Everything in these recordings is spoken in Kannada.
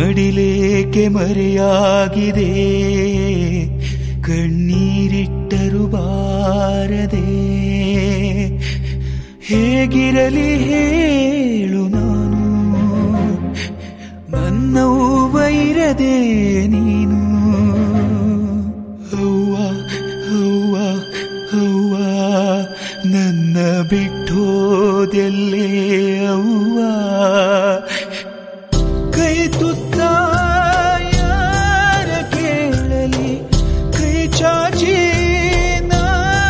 ಮಡಿಲೇಕೆ ಮರೆಯಾಗಿದೆ ಕಣ್ಣೀರಿಟ್ಟರು ಬಾರದೆ ಹೇಗಿರಲಿ ಹೇಳು ನಾನು ನನ್ನವ್ವ ಇರದೆ ನೀನು ಅವ್ವ ಅವ್ವ ಅವ್ವ ನನ್ನ ಬಿಟ್ಟೋದೆಲ್ಲೇ ಅವ್ವ ಕೈ ತುತ್ತ ಯಾರ ಕೇಳಲಿ ಕೈ ಚಾಚಿ ನಾ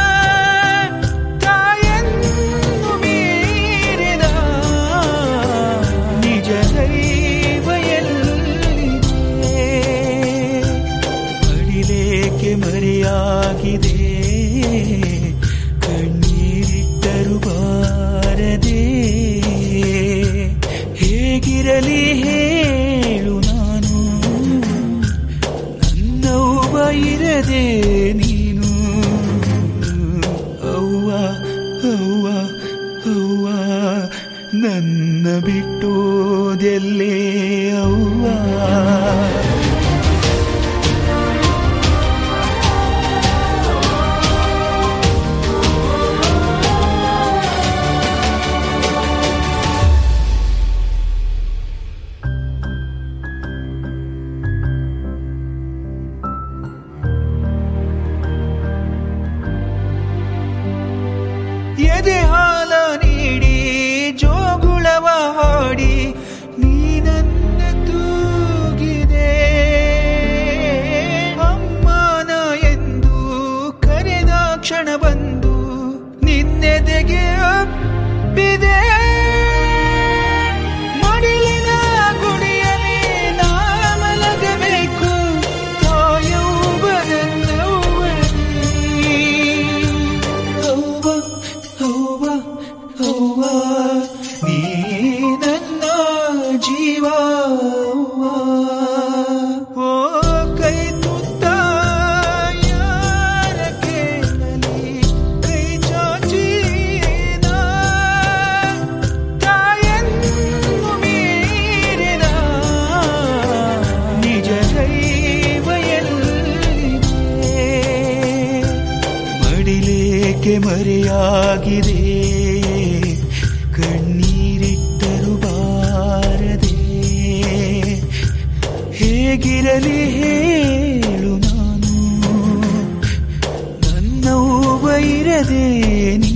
ತಾಯನ್ನು ಮೀರಿದ ನಿಜ ದೈವ ಎಲ್ಲಿದೆ ಅಡಿಲೇಕೆ ಮರೆಯಾಗಿದೆ ಕಣ್ಣೀರಿಟ್ಟರು ಬಾರದೆ ಹೇಗಿರಲಿ ಹೇಳು ನಾನು ನನ್ನವ್ವ ಇರದೆ ನೀನು ಅವ್ವ ಅವ್ವ ಅವ್ವ ನನ್ನ ಬಿಟ್ಟೋದೆಲ್ಲೇ ಅವ್ವ ಎದೆ ಹಾಲ ನೀಡಿ ಜೋಗುಳವ ಹಾಡಿ ನೀನನ್ನ ತೂಗಿದೆ ಅಮ್ಮನ ಎಂದು ಕರೆದ ಕ್ಷಣ ಬಂದು ನಿನ್ನೆದೆಗೆ ಅಪ್ಪಿದೆ ಮಡಿಲಿನ ಗುಡಿಯಲ್ಲಿ ನಾ ಮಲಗಬೇಕು ತಾಯವ್ವ ನನ್ನವ್ವನೇ. ಅವ್ವ ಅವ್ವ ಅವ್ವ ನೀ ನನ್ನ ಜೀವ ಅವ್ವ. ಓ ಕೈ ತುತ್ತ ಯಾರ ಕೇಳಲಿ ಕೈ ಚಾಚಿ ನಾ ತಾಯನ್ನು ಮೀರಿದ ನಿಜ ದೈವ ಎಲ್ಲಿದೆ ಮಡಿಲೇಕೆ ಮರೆಯಾಗಿದೆ ಕಣ್ಣೀರಿಟ್ಟರು ಬಾರದೆ ಹೇಗಿರಲಿ ಹೇಳು ನಾನು ನನ್ನವ್ವ ಇರದೆ ನೀನು